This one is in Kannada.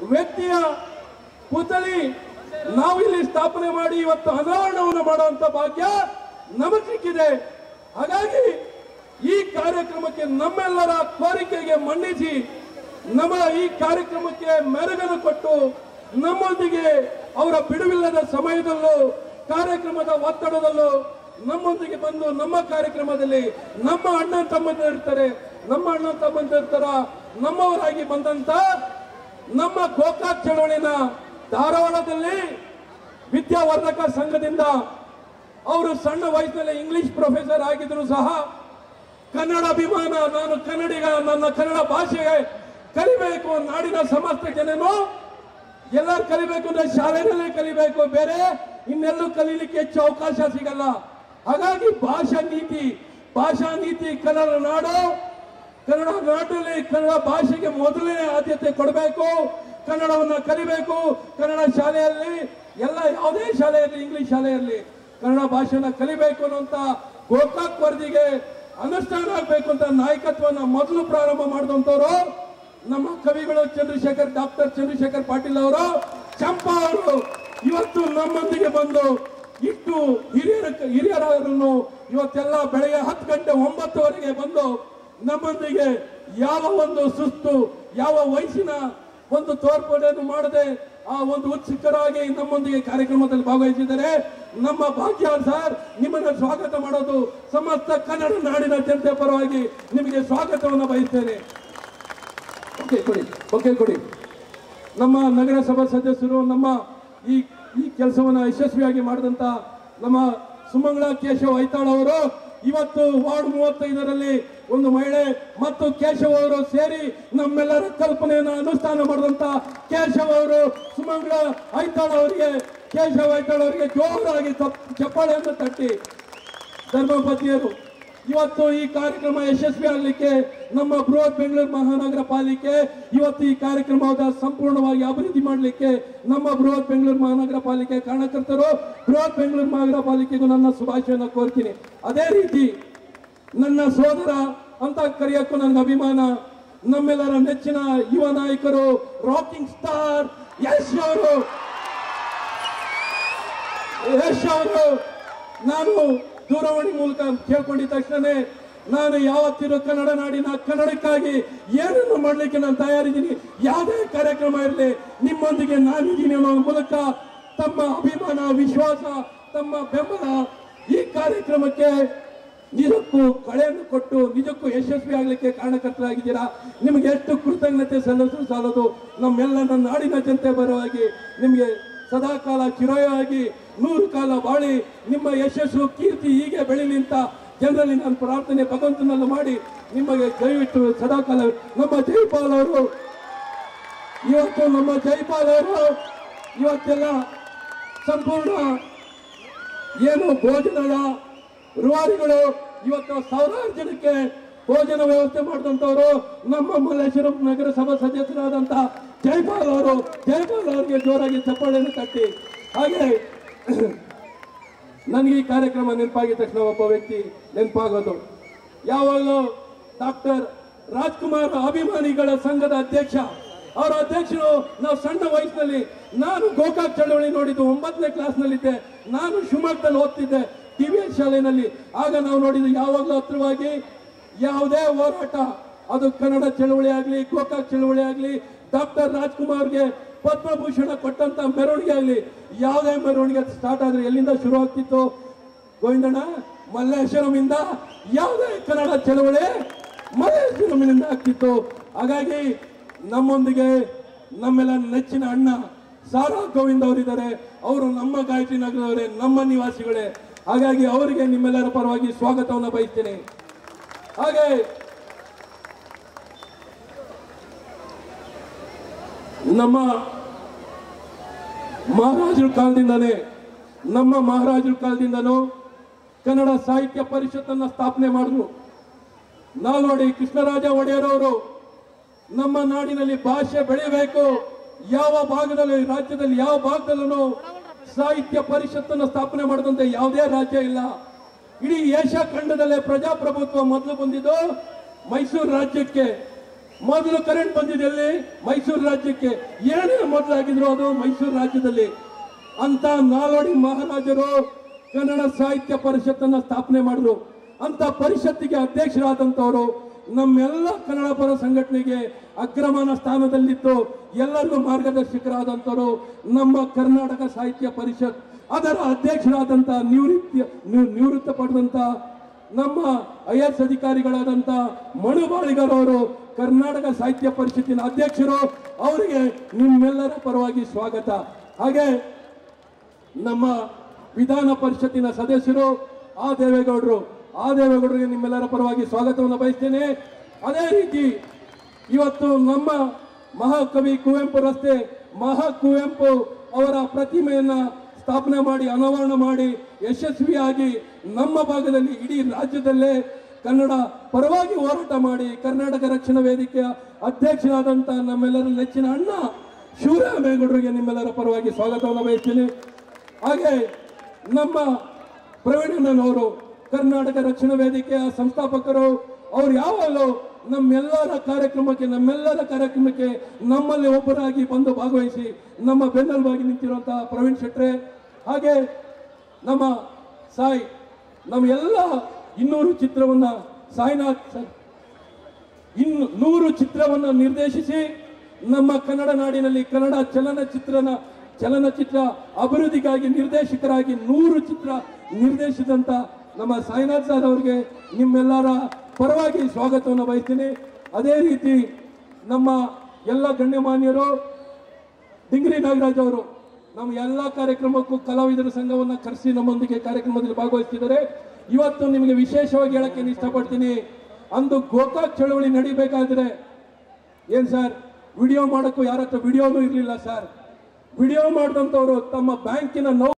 ವ್ಯಕ್ತಿಯ ಪುತಳಿ ನಾವಿಲ್ಲಿ ಸ್ಥಾಪನೆ ಮಾಡಿ ಇವತ್ತು ಅನಾವರಣವನ್ನು ಮಾಡುವಂತ ಭಾಗ್ಯ ನಮಗೆ ಸಿಕ್ಕಿದೆ ಹಾಗಾಗಿ ಈ ಕಾರ್ಯಕ್ರಮಕ್ಕೆ ನಮ್ಮೆಲ್ಲರ ಕೋರಿಕೆಗೆ ಮನ್ನಿಸಿ ನಮ್ಮ ಈ ಕಾರ್ಯಕ್ರಮಕ್ಕೆ ಮೆರುಗನ್ನು ಕೊಟ್ಟು ನಮ್ಮೊಂದಿಗೆ ಅವರ ಬಿಡುವಿಲ್ಲದ ಸಮಯದಲ್ಲೂ ಕಾರ್ಯಕ್ರಮದ ಒತ್ತಡದಲ್ಲೂ ನಮ್ಮೊಂದಿಗೆ ಬಂದು ನಮ್ಮ ಕಾರ್ಯಕ್ರಮದಲ್ಲಿ ನಮ್ಮ ಅಣ್ಣ ತಮ್ಮಂದಿರ್ತಾರೆ ನಮ್ಮ ಅಣ್ಣ ತಮ್ಮಂದಿರ್ತಾರ ನಮ್ಮವರಾಗಿ ಬಂದಂತ ನಮ್ಮ ಗೋಕಾಕ್ ಚಳವಳಿನ ಧಾರವಾಡದಲ್ಲಿ ವಿದ್ಯಾವರ್ಧಕ ಸಂಘದಿಂದ ಅವರು ಸಣ್ಣ ವಯಸ್ಸಿನಲ್ಲಿ ಇಂಗ್ಲಿಷ್ ಪ್ರೊಫೆಸರ್ ಆಗಿದ್ರು ಸಹ ಕನ್ನಡ ಅಭಿಮಾನ ನಾನು ಕನ್ನಡಿಗ ನನ್ನ ಕನ್ನಡ ಭಾಷೆಗೆ ಕಲಿಬೇಕು ನಾಡಿನ ಸಮಸ್ತ ಜನನು ಎಲ್ಲರೂ ಕಲಿಬೇಕು ಅಂದ್ರೆ ಶಾಲೆನಲ್ಲೇ ಕಲಿಬೇಕು ಬೇರೆ ಇನ್ನೆಲ್ಲೂ ಕಲೀಲಿಕ್ಕೆ ಹೆಚ್ಚು ಅವಕಾಶ ಸಿಗಲ್ಲ ಹಾಗಾಗಿ ಭಾಷಾ ನೀತಿ ಭಾಷಾ ನೀತಿ ಕನ್ನಡ ನಾಡು ಕನ್ನಡ ನಾಡಲ್ಲಿ ಕನ್ನಡ ಭಾಷೆಗೆ ಮೊದಲನೇ ಆದ್ಯತೆ ಕೊಡಬೇಕು ಕನ್ನಡವನ್ನ ಕಲಿಬೇಕು ಕನ್ನಡ ಶಾಲೆಯಲ್ಲಿ ಎಲ್ಲ ಯಾವುದೇ ಶಾಲೆಯಲ್ಲಿ ಇಂಗ್ಲಿಷ್ ಶಾಲೆಯಲ್ಲಿ ಕನ್ನಡ ಭಾಷೆನ ಕಲಿಬೇಕು ಅನ್ನುವಂತ ಗೋಕಾಕ್ ವರದಿಗೆ ಅನುಷ್ಠಾನ ಆಗ್ಬೇಕು ಅಂತ ನಾಯಕತ್ವನ ಮೊದಲು ಪ್ರಾರಂಭ ಮಾಡಿದಂತವರು ನಮ್ಮ ಕವಿಗಳು ಚಂದ್ರಶೇಖರ್ ಡಾಕ್ಟರ್ ಚಂದ್ರಶೇಖರ್ ಪಾಟೀಲ್ ಅವರು ಚಂಪಾ ಅವರು ಇವತ್ತು ನಮ್ಮೊಂದಿಗೆ ಬಂದು ಇಷ್ಟು ಹಿರಿಯರ ಹಿರಿಯರನ್ನು ಇವತ್ತೆಲ್ಲ ಬೆಳಗ್ಗೆ ಹತ್ತು ಗಂಟೆ ಒಂಬತ್ತುವರೆಗೆ ಬಂದು ನಮ್ಮೊಂದಿಗೆ ಯಾವ ಒಂದು ಸುಸ್ತು ಯಾವ ವಯಸ್ಸಿನ ಒಂದು ತೋರ್ಪಡೆಯನ್ನು ಮಾಡದೆ ಆ ಒಂದು ಉತ್ಸುಕರಾಗಿ ನಮ್ಮೊಂದಿಗೆ ಕಾರ್ಯಕ್ರಮದಲ್ಲಿ ಭಾಗವಹಿಸಿದ್ದಾರೆ ನಮ್ಮ ಭಾಗ್ಯ ಸರ್ ನಿಮ್ಮನ್ನ ಸ್ವಾಗತ ಮಾಡೋದು ಸಮಸ್ತ ಕನ್ನಡ ನಾಡಿನ ಜನತೆ ಪರವಾಗಿ ನಿಮಗೆ ಸ್ವಾಗತವನ್ನು ಬಯಸ್ತೇನೆ ಓಕೆ ಕೊಡಿ ಓಕೆ ಕೊಡಿ ನಮ್ಮ ನಗರಸಭಾ ಸದಸ್ಯರು ನಮ್ಮ ಈ ಈ ಕೆಲಸವನ್ನ ಯಶಸ್ವಿಯಾಗಿ ಮಾಡಿದಂತ ನಮ್ಮ ಸುಮಂಗಳ ಕೇಶವ್ ಐತಾಳ್ ಅವರು ಇವತ್ತು ವಾರ್ಡ್ ಮೂವತ್ತೈದರಲ್ಲಿ ಒಂದು ಮಹಿಳೆ ಮತ್ತು ಕೇಶವ್ ಅವರು ಸೇರಿ ನಮ್ಮೆಲ್ಲರ ಕಲ್ಪನೆಯನ್ನು ಅನುಷ್ಠಾನ ಮಾಡಿದಂತ ಕೇಶವ್ ಅವರು ಸುಮಂಗಳ ಐತಾಳ್ ಅವರಿಗೆ ಕೇಶವ್ ಐತಾಳ್ ಅವರಿಗೆ ಜೋರಾಗಿ ತಪ್- ಚಪ್ಪಾಳೆಯನ್ನು ತಟ್ಟಿ ಧರ್ಮಪತಿಯರು ಇವತ್ತು ಈ ಕಾರ್ಯಕ್ರಮ ಯಶಸ್ವಿ ಆಗಲಿಕ್ಕೆ ನಮ್ಮ ಬೃಹತ್ ಬೆಂಗಳೂರು ಮಹಾನಗರ ಪಾಲಿಕೆ ಇವತ್ತು ಈ ಕಾರ್ಯಕ್ರಮದ ಸಂಪೂರ್ಣವಾಗಿ ಅಭಿವೃದ್ಧಿ ಮಾಡಲಿಕ್ಕೆ ನಮ್ಮ ಬೃಹತ್ ಬೆಂಗಳೂರು ಮಹಾನಗರ ಪಾಲಿಕೆ ಕಾರಣಕರ್ತರು ಬೃಹತ್ ಬೆಂಗಳೂರು ಮಹಾನಗರ ಪಾಲಿಕೆಗೂ ನನ್ನ ಶುಭಾಶಯವನ್ನು ಕೋರ್ತೀನಿ ಅದೇ ರೀತಿ ನನ್ನ ಸೋದರ ಅಂತ ಕರೆಯಕ್ಕೂ ನನಗೆ ಅಭಿಮಾನ ನಮ್ಮೆಲ್ಲರ ನೆಚ್ಚಿನ ಯುವ ನಾಯಕರು ರಾಕಿಂಗ್ ಸ್ಟಾರ್ ಯಶ್ ಅವರು ಯಶ್ ಅವರು ನಾನು ದೂರವಾಣಿ ಮೂಲಕ ಕೇಳ್ಕೊಂಡಿದ ತಕ್ಷಣನೇ ನಾನು ಯಾವತ್ತಿರೋ ಕನ್ನಡ ನಾಡಿನ ಕನ್ನಡಕ್ಕಾಗಿ ಏನನ್ನು ಮಾಡ್ಲಿಕ್ಕೆ ನಾನು ತಯಾರಿದ್ದೀನಿ ಯಾವುದೇ ಕಾರ್ಯಕ್ರಮ ಇರಲಿ ನಿಮ್ಮೊಂದಿಗೆ ನಾನಿದ್ದೀನಿ ಅನ್ನೋ ಮೂಲಕ ತಮ್ಮ ಅಭಿಮಾನ ವಿಶ್ವಾಸ ತಮ್ಮ ಬೆಂಬಲ ಈ ಕಾರ್ಯಕ್ರಮಕ್ಕೆ ನಿಜಕ್ಕೂ ಕಳೆಯನ್ನು ಕೊಟ್ಟು ನಿಜಕ್ಕೂ ಯಶಸ್ವಿ ಆಗಲಿಕ್ಕೆ ಕಾರಣಕರ್ತರಾಗಿದ್ದೀರಾ ನಿಮಗೆ ಎಷ್ಟು ಕೃತಜ್ಞತೆ ಸಲ್ಲಿಸಲು ಸಾಲದು ನಮ್ಮೆಲ್ಲ ನನ್ನ ನಾಡಿನ ಜನತೆ ಪರವಾಗಿ ನಿಮಗೆ ಸದಾಕಾಲ ಚಿರವಾಗಿ ನೂರು ಕಾಲ ಬಾಳಿ ನಿಮ್ಮ ಯಶಸ್ಸು ಕೀರ್ತಿ ಹೀಗೆ ಬೆಳೀಲಿ ಅಂತ ಜನರಲ್ಲಿ ನಾನು ಪ್ರಾರ್ಥನೆ ಭಗವಂತನನ್ನು ಮಾಡಿ ನಿಮಗೆ ದಯವಿಟ್ಟು ಸದಾಕಾಲ ನಮ್ಮ ಜೈಪಾಲ್ ಅವರು ಇವತ್ತು ನಮ್ಮ ಜೈಪಾಲ್ ಅವರು ಇವತ್ತೆಲ್ಲ ಸಂಪೂರ್ಣ ಏನು ಭೋಜನದ ರೂವಾರಿಗಳು ಇವತ್ತು ಸಾವಿರಾರು ಜನಕ್ಕೆ ಭೋಜನ ವ್ಯವಸ್ಥೆ ಮಾಡಿದಂಥವರು ನಮ್ಮ ಮಲ್ಲೇಶ್ವರಂ ನಗರಸಭಾ ಸದಸ್ಯರಾದಂಥ ಜೈಪಾಲ್ ಅವರು ಜೈಪಾಲ್ ಅವರಿಗೆ ಜೋರಾಗಿ ಚಪ್ಪಾಳೆಯನ್ನು ತಟ್ಟಿ ಹಾಗೆ ನನಗೆ ಈ ಕಾರ್ಯಕ್ರಮ ನೆನಪಾಗಿದ ತಕ್ಷಣ ಒಬ್ಬ ವ್ಯಕ್ತಿ ನೆನಪಾಗೋದು ಯಾವಾಗಲೂ ಡಾಕ್ಟರ್ ರಾಜ್ಕುಮಾರ್ ಅಭಿಮಾನಿಗಳ ಸಂಘದ ಅಧ್ಯಕ್ಷ ಅವರ ಅಧ್ಯಕ್ಷರು ನಾವು ಸಣ್ಣ ವಯಸ್ಸಿನಲ್ಲಿ ನಾನು ಗೋಕಾಕ್ ಚಳವಳಿ ನೋಡಿದ್ದು ಒಂಬತ್ತನೇ ಕ್ಲಾಸ್ನಲ್ಲಿದ್ದೆ ನಾನು ಶಿವಮೊಗ್ಗದಲ್ಲಿ ಓದ್ತಿದ್ದೆ ಟಿ ವಿ ಎಸ್ ಶಾಲೆಯಲ್ಲಿ ಆಗ ನಾವು ನೋಡಿದ್ದು ಯಾವಾಗಲೂ ಹತ್ರವಾಗಿ ಯಾವುದೇ ಹೋರಾಟ ಅದು ಕನ್ನಡ ಚಳವಳಿ ಆಗಲಿ ಗೋಕಾಕ್ ಚಳವಳಿ ಆಗಲಿ ಡಾಕ್ಟರ್ ರಾಜ್ಕುಮಾರ್ಗೆ ಪದ್ಮಭೂಷಣ ಕೊಟ್ಟಂತ ಮೆರವಣಿಗೆ ಆಗಲಿ ಯಾವುದೇ ಮೆರವಣಿಗೆ ಸ್ಟಾರ್ಟ್ ಆದ್ರೆ ಎಲ್ಲಿಂದ ಶುರು ಆಗ್ತಿತ್ತು ಗೋವಿಂದಣ್ಣ ಮಲ್ಲೇಶ್ವರಮಿಂದ ಯಾವುದೇ ಕನ್ನಡ ಚಳವಳಿ ಮಲ್ಲೇಶ್ವರಮಿನಿಂದ ಆಗ್ತಿತ್ತು ಹಾಗಾಗಿ ನಮ್ಮೊಂದಿಗೆ ನಮ್ಮೆಲ್ಲ ನೆಚ್ಚಿನ ಅಣ್ಣ ಸಾರಾ ಗೋವಿಂದ ಅವರಿದ್ದಾರೆ ಅವರು ನಮ್ಮ ಗಾಯತ್ರಿ ನಗರದವರೇ ನಮ್ಮ ನಿವಾಸಿಗಳೇ ಹಾಗಾಗಿ ಅವರಿಗೆ ನಿಮ್ಮೆಲ್ಲರ ಪರವಾಗಿ ಸ್ವಾಗತವನ್ನು ಬಯಸ್ತೇನೆ ಹಾಗೆ ನಮ್ಮ ಮಹಾರಾಜರ ಕಾಲದಿಂದನೇ ನಮ್ಮ ಮಹಾರಾಜರ ಕಾಲದಿಂದನೂ ಕನ್ನಡ ಸಾಹಿತ್ಯ ಪರಿಷತ್ತನ್ನ ಸ್ಥಾಪನೆ ಮಾಡಿದ್ರು ನಾಲ್ವಡಿ ಕೃಷ್ಣರಾಜ ಒಡೆಯರ್ ಅವರು ನಮ್ಮ ನಾಡಿನಲ್ಲಿ ಭಾಷೆ ಬೆಳೆಯಬೇಕು ಯಾವ ಭಾಗದಲ್ಲಿ ರಾಜ್ಯದಲ್ಲಿ ಯಾವ ಭಾಗದಲ್ಲೂ ಸಾಹಿತ್ಯ ಪರಿಷತ್ತನ್ನು ಸ್ಥಾಪನೆ ಮಾಡಿದಂತೆ ಯಾವುದೇ ರಾಜ್ಯ ಇಲ್ಲ ಇಡೀ ಏಷ್ಯಾ ಖಂಡದಲ್ಲೇ ಪ್ರಜಾಪ್ರಭುತ್ವ ಮೊದಲು ಬಂದಿದ್ದು ಮೈಸೂರು ರಾಜ್ಯಕ್ಕೆ ಮೊದಲು ಕರೆಂಟ್ ಬಂದಿದೆ ಎಲ್ಲಿ ಮೈಸೂರು ರಾಜ್ಯಕ್ಕೆ ಏನೇ ಮೊದಲಾಗಿದ್ರು ಅದು ಮೈಸೂರು ರಾಜ್ಯದಲ್ಲಿ ಅಂತ ನಾಲ್ವಡಿ ಮಹಾರಾಜರು ಕನ್ನಡ ಸಾಹಿತ್ಯ ಪರಿಷತ್ತನ್ನ ಸ್ಥಾಪನೆ ಮಾಡಿದ್ರು ಅಂತ ಪರಿಷತ್ತಿಗೆ ಅಧ್ಯಕ್ಷರಾದಂತವರು ನಮ್ಮೆಲ್ಲ ಕನ್ನಡ ಪರ ಸಂಘಟನೆಗೆ ಅಗ್ರಮಾನ ಸ್ಥಾನದಲ್ಲಿದ್ದು ಎಲ್ಲರಿಗೂ ಮಾರ್ಗದರ್ಶಕರಾದಂತವರು ನಮ್ಮ ಕರ್ನಾಟಕ ಸಾಹಿತ್ಯ ಪರಿಷತ್ ಅದರ ಅಧ್ಯಕ್ಷರಾದಂತ ನಿವೃತ್ತಿ ನಿ- ನಿವೃತ್ತ ಪಡೆದಂತ ನಮ್ಮ ಐ ಎಸ್ ಅಧಿಕಾರಿಗಳಾದಂತ ಮನು ಬಾಳಿಗರ್ ಅವರು ಕರ್ನಾಟಕ ಸಾಹಿತ್ಯ ಪರಿಷತ್ತಿನ ಅಧ್ಯಕ್ಷರು ಅವರಿಗೆ ನಿಮ್ಮೆಲ್ಲರ ಪರವಾಗಿ ಸ್ವಾಗತ ಹಾಗೆ ನಮ್ಮ ವಿಧಾನ ಪರಿಷತ್ತಿನ ಸದಸ್ಯರು ಆ ದೇವೇಗೌಡರು ಆ ದೇವೇಗೌಡರಿಗೆ ನಿಮ್ಮೆಲ್ಲರ ಪರವಾಗಿ ಸ್ವಾಗತವನ್ನು ಬಯಸ್ತೇನೆ ಅದೇ ರೀತಿ ಇವತ್ತು ನಮ್ಮ ಮಹಾಕವಿ ಕುವೆಂಪು ರಸ್ತೆ ಮಹಾ ಕುವೆಂಪು ಅವರ ಪ್ರತಿಮೆಯನ್ನ ಸ್ಥಾಪನೆ ಮಾಡಿ ಅನಾವರಣ ಮಾಡಿ ಯಶಸ್ವಿಯಾಗಿ ನಮ್ಮ ಭಾಗದಲ್ಲಿ ಇಡೀ ರಾಜ್ಯದಲ್ಲೇ ಕನ್ನಡ ಪರವಾಗಿ ಹೋರಾಟ ಮಾಡಿ ಕರ್ನಾಟಕ ರಕ್ಷಣಾ ವೇದಿಕೆಯ ಅಧ್ಯಕ್ಷರಾದಂಥ ನಮ್ಮೆಲ್ಲರ ನೆಚ್ಚಿನ ಅಣ್ಣ ಶಿವರಾಮೇಗೌಡರಿಗೆ ನಿಮ್ಮೆಲ್ಲರ ಪರವಾಗಿ ಸ್ವಾಗತವನ್ನು ಬಯಸ್ತೀನಿ ಹಾಗೆ ನಮ್ಮ ಪ್ರವೀಣನವರು ಕರ್ನಾಟಕ ರಕ್ಷಣಾ ವೇದಿಕೆಯ ಸಂಸ್ಥಾಪಕರು ಅವ್ರು ಯಾವಾಗಲೂ ನಮ್ಮೆಲ್ಲರ ಕಾರ್ಯಕ್ರಮಕ್ಕೆ ನಮ್ಮೆಲ್ಲರ ಕಾರ್ಯಕ್ರಮಕ್ಕೆ ನಮ್ಮಲ್ಲಿ ಒಬ್ಬರಾಗಿ ಬಂದು ಭಾಗವಹಿಸಿ ನಮ್ಮ ಬೆನ್ನೆಲುಬಾಗಿ ನಿಂತಿರುವಂತಹ ಪ್ರವೀಣ್ ಶೆಟ್ರೆ ಹಾಗೆ ನಮ್ಮ ಸಾಯಿ ನಮ್ಮ ಎಲ್ಲ ಇನ್ನೂರು ಚಿತ್ರವನ್ನ ಸಾಯಿನಾಥ್ ಸರ್ ಇನ್ನು ನೂರು ಚಿತ್ರವನ್ನು ನಿರ್ದೇಶಿಸಿ ನಮ್ಮ ಕನ್ನಡ ನಾಡಿನಲ್ಲಿ ಕನ್ನಡ ಚಲನಚಿತ್ರನ ಚಲನಚಿತ್ರ ಅಭಿವೃದ್ಧಿಗಾಗಿ ನಿರ್ದೇಶಕರಾಗಿ ನೂರು ಚಿತ್ರ ನಿರ್ದೇಶಿಸಿದಂತ ನಮ್ಮ ಸಾಯಿನಾಥ್ ಸರ್ ಅವರಿಗೆ ನಿಮ್ಮೆಲ್ಲರ ಪರವಾಗಿ ಸ್ವಾಗತವನ್ನು ಬಯಸ್ತೀನಿ ಅದೇ ರೀತಿ ನಮ್ಮ ಎಲ್ಲ ಗಣ್ಯಮಾನ್ಯರು ಡಿಂಗ್ರಿ ನಾಗರಾಜ್ ಅವರು ನಮ್ಮ ಎಲ್ಲ ಕಾರ್ಯಕ್ರಮಕ್ಕೂ ಕಲಾವಿದರ ಸಂಘವನ್ನ ಕರೆಸಿ ನಮ್ಮೊಂದಿಗೆ ಕಾರ್ಯಕ್ರಮದಲ್ಲಿ ಭಾಗವಹಿಸ್ತಿದ್ದಾರೆ ಇವತ್ತು ನಿಮಗೆ ವಿಶೇಷವಾಗಿ ಹೇಳಕ್ಕೆ ನಾನು ಇಷ್ಟಪಡ್ತೀನಿ ಅಂದು ಗೋಕಾಕ್ ಚಳವಳಿ ನಡಿಬೇಕಾದ್ರೆ ಏನ್ ಸರ್ ವಿಡಿಯೋ ಮಾಡಕ್ಕೂ ಯಾರ ಹತ್ರ ವಿಡಿಯೋನೂ ಇರಲಿಲ್ಲ ಸರ್ ವಿಡಿಯೋ ಮಾಡಿದಂಥವ್ರು ತಮ್ಮ ಬ್ಯಾಂಕಿನ ನೌ